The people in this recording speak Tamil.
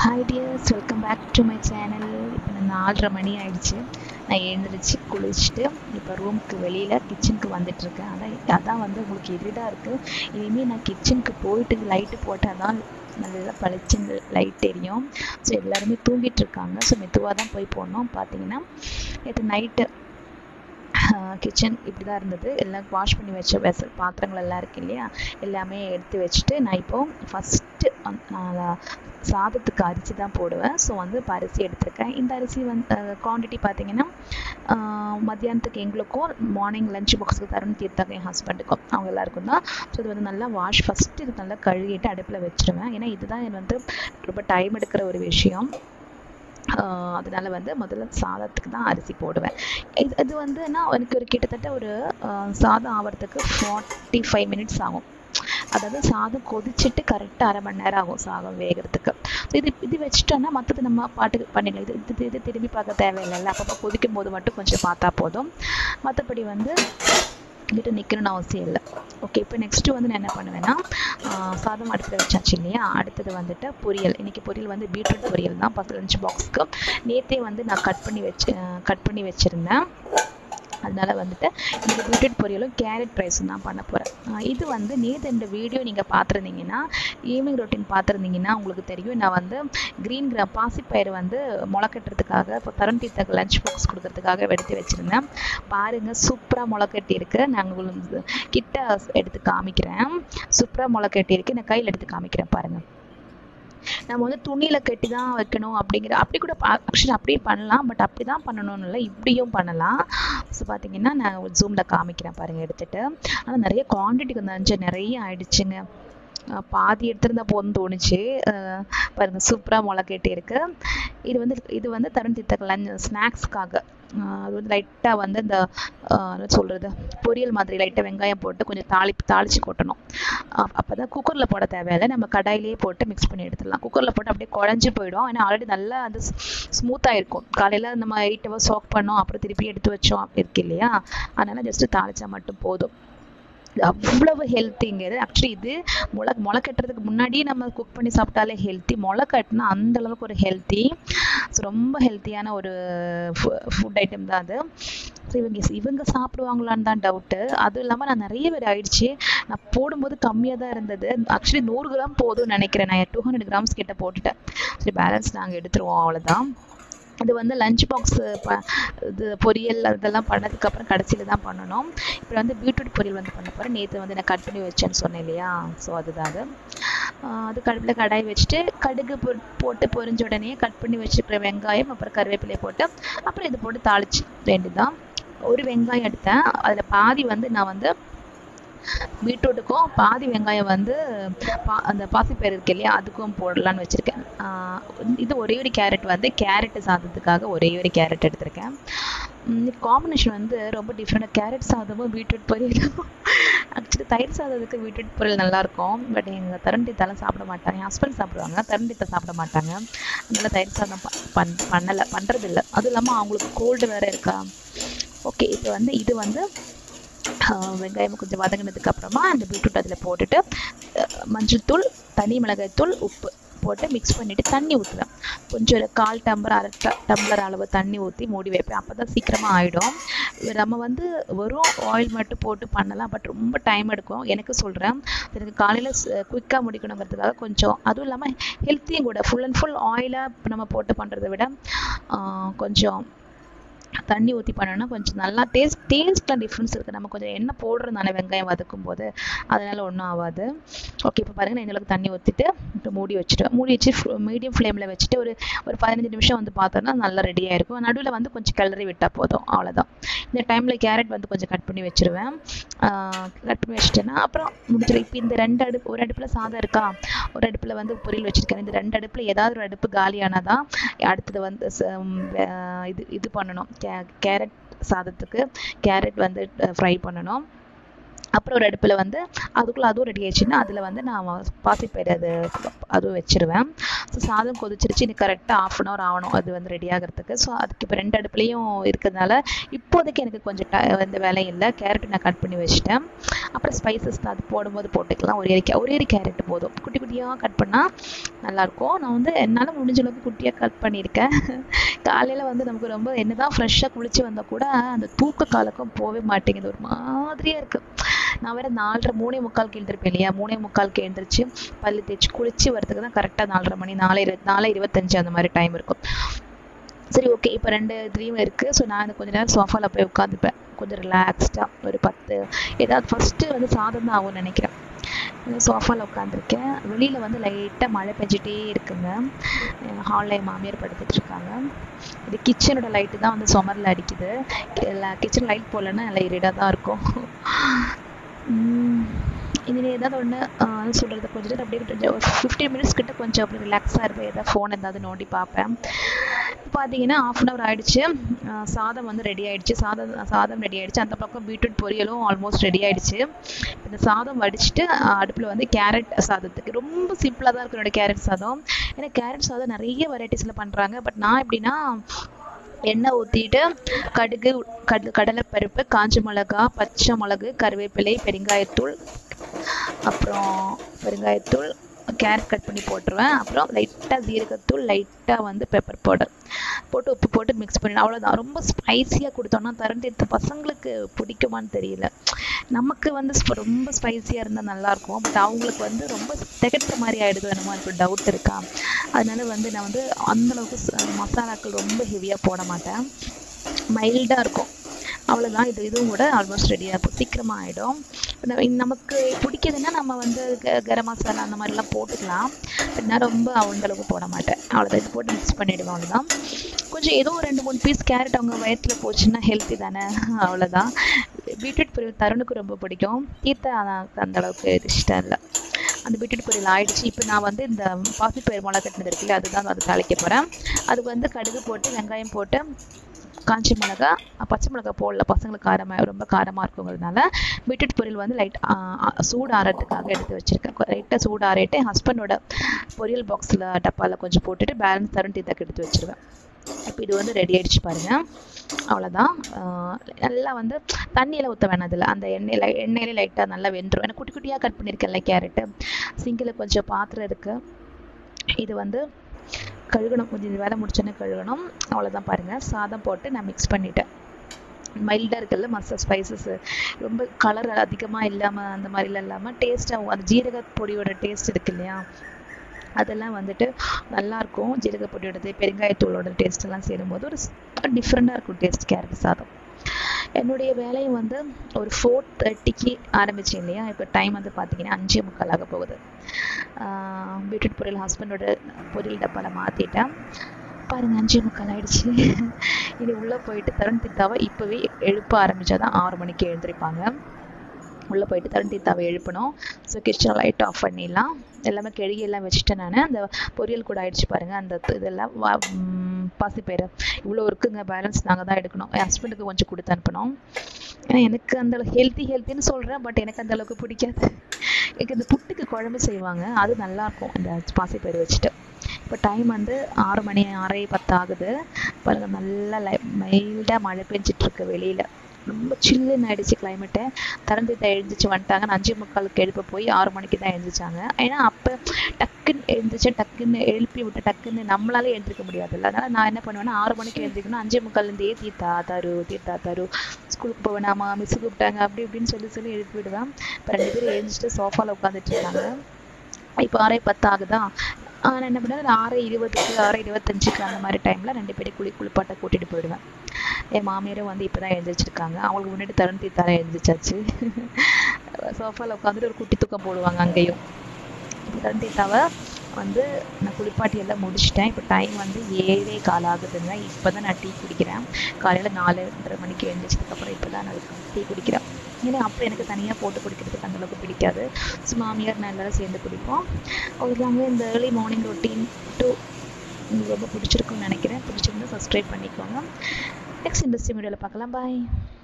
hi dears welcome back to my channel இப்போ நான் நாலரை மணி ஆயிடுச்சு நான் எழுந்திரிச்சு குளிச்சுட்டு இப்போ ரூமுக்கு வெளியில் கிச்சனுக்கு வந்துட்டுருக்கேன் அதான் அதான் வந்து உங்களுக்கு இருடாக இருக்குது இனிமேல் நான் கிச்சனுக்கு போயிட்டு லைட்டு போட்டால் தான் நல்லா பளிச்சுன்னு லைட் தெரியும் ஸோ எல்லாருமே தூங்கிட்டு இருக்காங்க ஸோ மெதுவாக தான் போய் போடணும் பார்த்தீங்கன்னா நேற்று நைட்டு கிச்சன் இப்படி தான் இருந்தது எல்லாம் வாஷ் பண்ணி வச்ச வெசல் பாத்திரங்கள் எல்லாம் இருக்கு இல்லையா எல்லாமே எடுத்து வச்சுட்டு நான் இப்போ ஃபஸ்ட்டு சாதத்துக்கு அரிசி தான் போடுவேன் ஸோ வந்து இப்போ அரிசி எடுத்திருக்கேன் இந்த அரிசி வந்து குவான்டிட்டி பார்த்தீங்கன்னா மத்தியானத்துக்கு எங்களுக்கும் மார்னிங் லஞ்ச் பாக்ஸுக்கு தருண் தீர்த்தாங்க என் ஹஸ்பண்டுக்கும் அவங்க எல்லாருக்கும் தான் ஸோ இது வந்து நல்லா வாஷ் ஃபஸ்ட்டு இது நல்லா கழுவிட்டு அடுப்பில் வச்சுருவேன் ஏன்னா இதுதான் வந்து ரொம்ப டைம் எடுக்கிற ஒரு விஷயம் அதனால வந்து முதல்ல சாதத்துக்கு தான் அரிசி போடுவேன் இது இது வந்து நான் எனக்கு ஒரு கிட்டத்தட்ட ஒரு சாதம் ஆகிறதுக்கு ஃபார்ட்டி ஃபைவ் மினிட்ஸ் ஆகும் அதாவது சாதம் கொதிச்சுட்டு கரெக்டாக அரை மணி நேரம் ஆகும் சாதம் வேகிறதுக்கு ஸோ இது இது வச்சுட்டோன்னா மற்றது நம்ம பாட்டுக்கு பண்ணிடலாம் இது இது இது திரும்பி பார்க்க தேவையில்லைல்ல அப்பப்போ கொதிக்கும் போது மட்டும் கொஞ்சம் பார்த்தா போதும் மற்றபடி வந்து கிட்ட நிற்கணும்னு அவசியம் இல்லை ஓகே இப்போ நெக்ஸ்ட்டு வந்து நான் என்ன பண்ணுவேன்னா சாதம் அடுப்பில் வச்சாச்சு இல்லையா அடுத்தது வந்துட்டு பொரியல் இன்றைக்கி பொரியல் வந்து பீட்ரூட் பொரியல் தான் பத்து லஞ்ச் பாக்ஸ்க்கு நேற்றே வந்து நான் கட் பண்ணி வச்சு கட் பண்ணி வச்சுருந்தேன் அதனால வந்துட்டு இந்த பீட்ரூட் பொரியலும் கேரட் ரைஸும் தான் பண்ண போகிறேன் இது வந்து நேற்று இந்த வீடியோ நீங்கள் பார்த்துருந்தீங்கன்னா ஈவினிங் ரொட்டீன் பார்த்துருந்தீங்கன்னா உங்களுக்கு தெரியும் நான் வந்து க்ரீன் கிரா பாசிப்பயிறு வந்து முளைக்கட்டுறதுக்காக இப்போ தருண் தீர்த்தக்கு லஞ்ச் பாக்ஸ் கொடுக்கறதுக்காக எடுத்து வச்சுருந்தேன் பாருங்கள் சூப்பராக முளைக்கட்டி இருக்குது நாங்கள் உங்களுக்கு கிட்ட எடுத்து காமிக்கிறேன் சூப்பராக முளைக்கட்டி இருக்குது நான் கையில் எடுத்து காமிக்கிறேன் பாருங்கள் நம்ம வந்து துணியில் கட்டி தான் வைக்கணும் அப்படிங்கிற அப்படி கூட ஆக்சுவலி அப்படியே பண்ணலாம் பட் அப்படி தான் பண்ணணும்னு இல்லை இப்படியும் பண்ணலாம் ஸோ பார்த்தீங்கன்னா நான் ஜூமில் காமிக்கிறேன் பாருங்கள் எடுத்துகிட்டு ஆனால் நிறைய குவான்டிட்டி கொஞ்சம் நிறைய ஆயிடுச்சுங்க பாதி எடுத்திருந்தா போதும் தோணுச்சு பாருங்க சூப்பராக முளை கேட்டு இருக்கு இது வந்து இது வந்து தருண் தீர்த்தக்கு லஞ்ச் ஸ்நாக்ஸ்க்காக அது வந்து லைட்டாக வந்து இந்த என்ன சொல்கிறது பொரியல் மாதிரி லைட்டாக வெங்காயம் போட்டு கொஞ்சம் தாளி தாளித்து கொட்டணும் அப்போ தான் குக்கரில் போட தேவையில்லை நம்ம கடாயிலேயே போட்டு மிக்ஸ் பண்ணி எடுத்துடலாம் குக்கரில் போட்டு அப்படியே குழஞ்சி போயிடும் ஏன்னா ஆல்ரெடி நல்லா அது ஸ்மூத்தாக இருக்கும் காலையில் நம்ம எயிட் ஹவர்ஸ் ஒர்க் பண்ணோம் அப்புறம் திருப்பி எடுத்து வச்சோம் அப்படி இருக்கு இல்லையா அதனால் ஜஸ்ட்டு தாளிச்சா மட்டும் போதும் அவ்வளவு ஹெல்த்திங்க இது ஆக்சுவலி இது முளை முளை கட்டுறதுக்கு முன்னாடியே நம்ம குக் பண்ணி சாப்பிட்டாலே ஹெல்த்தி முளை கட்டினா அந்த அளவுக்கு ஒரு ஹெல்த்தி ஸோ ரொம்ப ஹெல்த்தியான ஒரு ஃபுட் ஐட்டம் தான் அது ஸோ இவங்க இவங்க சாப்பிடுவாங்களான்னு தான் டவுட்டு அதுவும் இல்லாமல் நான் நிறைய பேர் ஆயிடுச்சு நான் போடும்போது கம்மியாக தான் இருந்தது ஆக்சுவலி நூறு கிராம் போதும்னு நினைக்கிறேன் நான் டூ ஹண்ட்ரட் கிராம்ஸ் கிட்ட போட்டுட்டேன் சரி பேலன்ஸ் நாங்கள் எடுத்துருவோம் அவ்வளோதான் இது வந்து லஞ்ச் பாக்ஸ் ப இது பொரியல் அதெல்லாம் பண்ணதுக்கப்புறம் கடைசியில் தான் பண்ணணும் இப்போ வந்து பீட்ரூட் பொரியல் வந்து பண்ண போகிறேன் நேற்று வந்து நான் கட் பண்ணி வச்சேன்னு சொன்னேன் இல்லையா ஸோ அதுதான் அது அது கடுப்பில் கடாய் வச்சுட்டு கடுகு பொ போட்டு பொரிஞ்ச உடனே கட் பண்ணி வச்சுருக்கிற வெங்காயம் அப்புறம் கருவேப்பிலையை போட்டு அப்புறம் இது போட்டு தாளிச்சு வேண்டியதுதான் ஒரு வெங்காயம் எடுத்தேன் அதில் பாதி வந்து நான் வந்து பீட்ரூட்டுக்கும் பாதி வெங்காயம் வந்து பா அந்த பாசிப்பயிறு இருக்கு இல்லையா அதுக்கும் போடலான்னு வச்சுருக்கேன் இது ஒரே ஒரு கேரட் வந்து கேரட்டு சாதத்துக்காக ஒரே ஒரு கேரட் எடுத்திருக்கேன் காம்பினேஷன் வந்து ரொம்ப டிஃப்ரெண்டாக கேரட் சாதமும் பீட்ரூட் பொரியலும் ஆக்சுவலி தயிர் சாதத்துக்கு பீட்ரூட் பொரியல் நல்லாயிருக்கும் பட் எங்கள் தரண்டித்தெல்லாம் சாப்பிட மாட்டாங்க என் ஹஸ்பண்ட் சாப்பிடுவாங்க தரண்டித்தை சாப்பிட மாட்டாங்க அதனால் தயிர் சாதம் பண் பண்ணலை பண்ணுறதில்ல அதுவும் இல்லாமல் அவங்களுக்கு கோல்டு வேறு இருக்கா ஓகே இப்போ வந்து இது வந்து வெங்காயம் கொஞ்சம் வதங்கினதுக்கு அப்புறமா அந்த பீட்ரூட் அதில் போட்டுட்டு மஞ்சள் தூள் தனி மிளகாய் தூள் உப்பு போட்டு மிக்ஸ் பண்ணிவிட்டு தண்ணி ஊற்றுவேன் கொஞ்சம் ஒரு கால் டம்ளர் அரை டம்ளர் அளவு தண்ணி ஊற்றி மூடி வைப்பேன் அப்போ தான் சீக்கிரமாக ஆகிடும் நம்ம வந்து வெறும் ஆயில் மட்டும் போட்டு பண்ணலாம் பட் ரொம்ப டைம் எடுக்கும் எனக்கு சொல்கிறேன் எனக்கு காலையில் குயிக்காக முடிக்கணுங்கிறதுக்காக கொஞ்சம் அதுவும் இல்லாமல் ஹெல்த்தியும் கூட ஃபுல் அண்ட் ஃபுல் ஆயிலாக நம்ம போட்டு பண்ணுறதை விட கொஞ்சம் தண்ணி ஊற்றி பண்ணோன்னா கொஞ்சம் நல்லா டேஸ்ட் டேஸ்ட்டில் டிஃப்ரென்ஸ் இருக்குது நம்ம கொஞ்சம் எண்ணெய் போடுறது தானே வெங்காயம் வதக்கும் போது அதனால் ஒன்றும் ஆகாது ஓகே இப்போ பாருங்கள் நான் இந்த தண்ணி ஊற்றிட்டு இப்போ மூடி வச்சுட்டு மூடி வச்சு மீடியம் ஃப்ளேமில் வச்சுட்டு ஒரு ஒரு பதினஞ்சு நிமிஷம் வந்து பார்த்தோன்னா நல்லா ரெடியாக இருக்கும் நடுவில் வந்து கொஞ்சம் கிளறி விட்டால் போதும் அவ்வளோதான் இந்த டைமில் கேரட் வந்து கொஞ்சம் கட் பண்ணி வச்சுருவேன் கட் பண்ணி வச்சுட்டேன்னா அப்புறம் முடிச்சிடும் இப்போ இந்த ரெண்டு அடுப்பு ஒரு அடுப்பில் சாதம் இருக்கா ஒரு அடுப்பில் வந்து பொரியல் வச்சுருக்கேன் இந்த ரெண்டு அடுப்பில் ஏதாவது ஒரு அடுப்பு காலியானால் தான் அடுத்தது வந்து இது இது பண்ணணும் கே கேரட் சாதத்துக்கு கேரட் வந்து ஃப்ரை பண்ணணும் அப்புறம் ஒரு அடுப்பில் வந்து அதுக்குள்ளே அதுவும் ரெடி ஆயிடுச்சுன்னா அதில் வந்து நான் பாசிப்பயிறு அது அதுவும் வச்சிருவேன் ஸோ சாதம் கொதிச்சிருச்சு இன்னைக்கு கரெக்டாக ஆஃப் அன் ஹவர் ஆகணும் அது வந்து ரெடி ஆகிறதுக்கு ஸோ அதுக்கு இப்போ ரெண்டு அடுப்புலையும் இருக்கிறதுனால இப்போதைக்கு எனக்கு கொஞ்சம் ட இந்த வேலை இல்லை கேரட் நான் கட் பண்ணி வச்சுட்டேன் அப்புறம் ஸ்பைசஸ் அது போடும்போது போட்டுக்கலாம் ஒரே ஒரு ஒரே ஒரு கேரட் போதும் குட்டி குட்டியாக கட் பண்ணால் நல்லாயிருக்கும் நான் வந்து என்னால் முடிஞ்ச அளவுக்கு குட்டியாக கட் பண்ணியிருக்கேன் காலையில் வந்து நமக்கு ரொம்ப என்னதான் ஃப்ரெஷ்ஷாக குளிச்சு வந்தால் கூட அந்த தூக்க காலக்கம் போகவே மாட்டேங்குது ஒரு மாதிரியாக இருக்குது நான் வேற நாலரை மூணே முக்கால் எழுந்திருப்பேன் இல்லையா மூணே முக்காலுக்கு எழுந்திரிச்சு பல்லு தேய்ச்சி குளிச்சு வரதுக்கு தான் கரெக்டாக நாலரை மணி நாலு இரு நாலு இருபத்தஞ்சு அந்த மாதிரி டைம் இருக்கும் சரி ஓகே இப்போ ரெண்டு இதுலேயும் இருக்குது ஸோ நான் கொஞ்ச நேரம் சோஃபாவில் போய் உட்காந்துப்பேன் கொஞ்சம் ரிலாக்ஸ்டாக ஒரு பத்து ஏதாவது ஃபஸ்ட்டு வந்து சாதம் தான் ஆகும்னு நினைக்கிறேன் சோஃபாவில் உட்காந்துருக்கேன் வெளியில் வந்து லைட்டாக மழை பெஞ்சிட்டே இருக்குங்க ஹாலில் என் மாமியார் படுத்துட்டு இருக்காங்க இது கிச்சனோட லைட்டு தான் வந்து சுமரில் அடிக்குது கிச்சன் லைட் போடலன்னா நல்லா இருடாக தான் இருக்கும் இதில் ஏதாவது ஒன்று சொல்கிறது கொஞ்சம் நேரம் அப்படியே கொஞ்சம் ஒரு ஃபிஃப்டீன் மினிட்ஸ் கிட்ட கொஞ்சம் அப்படி ரிலாக்ஸாக இருப்பேன் ஏதாவது ஃபோன் ஏதாவது நோண்டி பார்ப்பேன் பார்த்தீங்கன்னா ஆஃப் அன் ஹவர் ஆயிடுச்சு சாதம் வந்து ரெடி ஆயிடுச்சு சாதம் சாதம் ரெடி ஆயிடுச்சு அந்த பக்கம் பீட்ரூட் பொரியலும் ஆல்மோஸ்ட் ரெடி ஆயிடுச்சு இந்த சாதம் வடிச்சிட்டு அடுப்பில் வந்து கேரட் சாதத்துக்கு ரொம்ப சிம்பிளாக தான் இருக்கும் என்னோட கேரட் சாதம் ஏன்னா கேரட் சாதம் நிறைய வெரைட்டிஸில் பண்ணுறாங்க பட் நான் எப்படின்னா எண்ணெய் ஊற்றிட்டு கடுகு கடு கடலைப்பருப்பு காஞ்ச மிளகா பச்சை மிளகு கருவேப்பிலை பெருங்காயத்தூள் அப்புறம் பெருங்காயத்தூள் கேரட் கட் பண்ணி போட்டுருவேன் அப்புறம் லைட்டாக ஜீரகத்தூள் லைட்டாக வந்து பெப்பர் பவுடர் போட்டு உப்பு போட்டு மிக்ஸ் பண்ணி அவ்வளோதான் ரொம்ப ஸ்பைஸியாக கொடுத்தோன்னா திரண்டு பசங்களுக்கு பிடிக்குமான்னு தெரியல நமக்கு வந்து ரொம்ப ஸ்பைஸியாக இருந்தால் நல்லாயிருக்கும் பட் அவங்களுக்கு வந்து ரொம்ப திகட்டுற மாதிரி ஆகிடுது என்னமோ எனக்கு டவுட் இருக்கா அதனால வந்து நான் வந்து அந்தளவுக்கு மசாலாக்கள் ரொம்ப ஹெவியாக போட மாட்டேன் மைல்டாக இருக்கும் அவ்வளோதான் இது இதுவும் கூட ஆல்மோஸ்ட் ரெடியாக இருக்கும் சீக்கிரமாக ஆகிடும் நமக்கு பிடிக்குதுன்னா நம்ம வந்து கரம் மசாலா அந்த மாதிரிலாம் போட்டுக்கலாம் பட் நான் ரொம்ப அந்த அளவுக்கு போட மாட்டேன் அவ்வளோதான் இது போட்டு மிக்ஸ் பண்ணிவிடுவேன் அவ்வளோதான் கொஞ்சம் ஏதோ ரெண்டு மூணு பீஸ் கேரட் அவங்க வயிற்றில் போச்சுன்னா ஹெல்த்தி தானே அவ்வளோதான் பீட்ரூட் பொரியல் தருணுக்கு ரொம்ப பிடிக்கும் தீர்த்தா அந்த அளவுக்கு இஷ்டம் இல்லை அந்த பீட்ரூட் பொரியல் ஆயிடுச்சு இப்போ நான் வந்து இந்த பாசிப்பயிர் மிளகா கட்டினது இருக்குல்ல அதுதான் அது தாளிக்க போகிறேன் அதுக்கு வந்து கடுகு போட்டு வெங்காயம் போட்டு காஞ்சி மிளகா பச்சை மிளகா போடல பசங்களுக்கு காரமாக ரொம்ப காரமாக இருக்குங்கிறதுனால பீட்ரூட் பொரியல் வந்து லைட் சூடு ஆறதுக்காக எடுத்து வச்சுருக்கேன் லைட்டாக சூடு ஆறிட்டு ஹஸ்பண்டோட பொரியல் பாக்ஸில் டப்பாவில் கொஞ்சம் போட்டுட்டு பேலன்ஸ் தரும் டீத்தாக்கு எடுத்து வச்சுருவேன் இப்போ இது வந்து ரெடி ஆகிடுச்சு பாருங்கள் அவ்வளோதான் நல்லா வந்து தண்ணியெல்லாம் ஊற்ற வேணாம் அதில் அந்த எண்ணெயில் எண்ணெயிலே லைட்டாக நல்லா வெந்துடும் ஏன்னா குட்டி குட்டியாக கட் பண்ணியிருக்கேன்ல கேரட்டு சிங்கில் கொஞ்சம் பாத்திரம் இருக்குது இது வந்து கழுகணும் கொஞ்சம் இது வேலை முடிச்சோன்னே கழுகணும் அவ்வளோதான் பாருங்கள் சாதம் போட்டு நான் மிக்ஸ் பண்ணிட்டேன் மைல்டாக இருக்குல்ல மசாலா ஸ்பைசஸ் ரொம்ப கலர் அதிகமாக இல்லாமல் அந்த மாதிரிலாம் இல்லாமல் டேஸ்ட்டாகவும் அந்த ஜீரக பொடியோட டேஸ்ட் இருக்கு இல்லையா அதெல்லாம் வந்துட்டு நல்லாயிருக்கும் ஜீரக பொடியோடது பெருங்காயத்தூளோட டேஸ்ட் எல்லாம் சேரும்போது ஒரு டிஃப்ரெண்ட்டாக இருக்கும் டேஸ்ட் கேரட் சாதம் என்னுடைய வேலையும் வந்து ஒரு ஃபோர் தேர்ட்டிக்கு ஆரம்பித்தேன் இல்லையா இப்போ டைம் வந்து பார்த்தீங்கன்னா அஞ்சே முக்கால் ஆக போகுது பீட்ரூட் பொரியல் ஹஸ்பண்டோட பொரியல் டப்பாவில் மாற்றிட்டேன் பாருங்க அஞ்சே முக்கால் ஆயிடுச்சு இது உள்ளே போயிட்டு தருண் தித்தாவை இப்போவே எழுப்ப ஆரம்பித்தாதான் ஆறு மணிக்கு எழுந்திருப்பாங்க உள்ளே போயிட்டு தருண் தீத்தாவை எழுப்பணும் ஸோ கிச்சன் லைட் ஆஃப் பண்ணிடலாம் எல்லாமே கெழுகி எல்லாம் வச்சுட்டேன் நான் அந்த பொரியல் கூட ஆயிடுச்சு பாருங்கள் அந்த இதெல்லாம் பாசிப்பயிறு இவ்வளோ இருக்குங்க பேலன்ஸ் நாங்கள் தான் எடுக்கணும் என் ஹஸ்பண்டுக்கு கொஞ்சம் கொடுத்து அனுப்பணும் ஏன்னா எனக்கு அந்த ஹெல்த்தி ஹெல்த்தின்னு சொல்கிறேன் பட் எனக்கு அந்த அளவுக்கு பிடிக்காது எனக்கு இந்த புட்டுக்கு குழம்பு செய்வாங்க அது நல்லாயிருக்கும் இந்த பாசிப்பயிறு வச்சுட்டு இப்போ டைம் வந்து ஆறு மணி ஆறரை பத்து ஆகுது பாருங்கள் நல்லா லை மைல்டாக மழை பெஞ்சிட்ருக்கு வெளியில் ரொம்ப சில்லுன்னு ஆயிடுச்சு கிளைமேட்டு திறந்துட்டு எழுந்திரிச்சு வந்துட்டாங்க அஞ்சு முக்காலுக்கு எழுப்ப போய் ஆறு மணிக்கு தான் எழுந்திரிச்சாங்க ஏன்னா அப்போ டக்குன்னு எழுந்திரிச்சு டக்குன்னு எழுப்பி விட்டு டக்குன்னு நம்மளால எழுந்திருக்க முடியாதுல்ல அதனால நான் என்ன பண்ணுவேன்னா ஆறு மணிக்கு எழுந்திரிக்கணும் அஞ்சே முக்கால்லேருந்தே தீர்த்தா தரு தீர்த்தா தரு ஸ்கூலுக்கு போவேனாமா மிஸ் கூப்பிட்டாங்க அப்படி இப்படின்னு சொல்லி சொல்லி எழுப்பி விடுவேன் இப்போ ரெண்டு பேரும் எழுந்திரிச்சிட்டு சோஃபாவில் உட்காந்துட்டு இருக்காங்க இப்போ ஆறே பத்து ஆகுதா நான் என்ன பண்ணுவேன் ஆறு இருபதுக்கு ஆறு இருபத்தஞ்சுக்கு அந்த மாதிரி டைமில் ரெண்டு பேரும் குளி குளிப்பாட்ட கூட்டிகிட்டு போயிடுவேன் என் மாமியாரும் வந்து இப்போ தான் எழுந்திரிச்சிருக்காங்க அவங்களுக்கு முன்னாடி தருண் தீத்தாரம் எழுந்திரிச்சாச்சு சோஃபாவில் உட்காந்துட்டு ஒரு குட்டி தூக்கம் போடுவாங்க அங்கேயும் இப்போ தருண் தீத்தாவை வந்து நான் குளிப்பாட்டி எல்லாம் முடிச்சிட்டேன் இப்போ டைம் வந்து ஏழே கால் ஆகுதுங்க இப்போ தான் நான் டீ குடிக்கிறேன் காலையில் நாலுன்றரை மணிக்கு எழுந்திரிச்சதுக்கப்புறம் இப்போ தான் நான் டீ குடிக்கிறேன் ஏன்னா அப்போ எனக்கு தனியாக போட்டு குடிக்கிறதுக்கு அந்தளவுக்கு பிடிக்காது ஸோ மாமியார் நான் எல்லோரும் சேர்ந்து குடிப்போம் அவ்வளோதாங்க இந்த ஏர்லி மார்னிங் ரொட்டீன் டூ உங்களுக்கு ரொம்ப பிடிச்சிருக்குன்னு நினைக்கிறேன் பிடிச்சிருந்தா சப்ஸ்கிரைப் பண்ணிக்கோங்க நெக்ஸ்ட் இண்டஸ்ட்ரி வீடியோவில் பார்க்கலாம் பாய்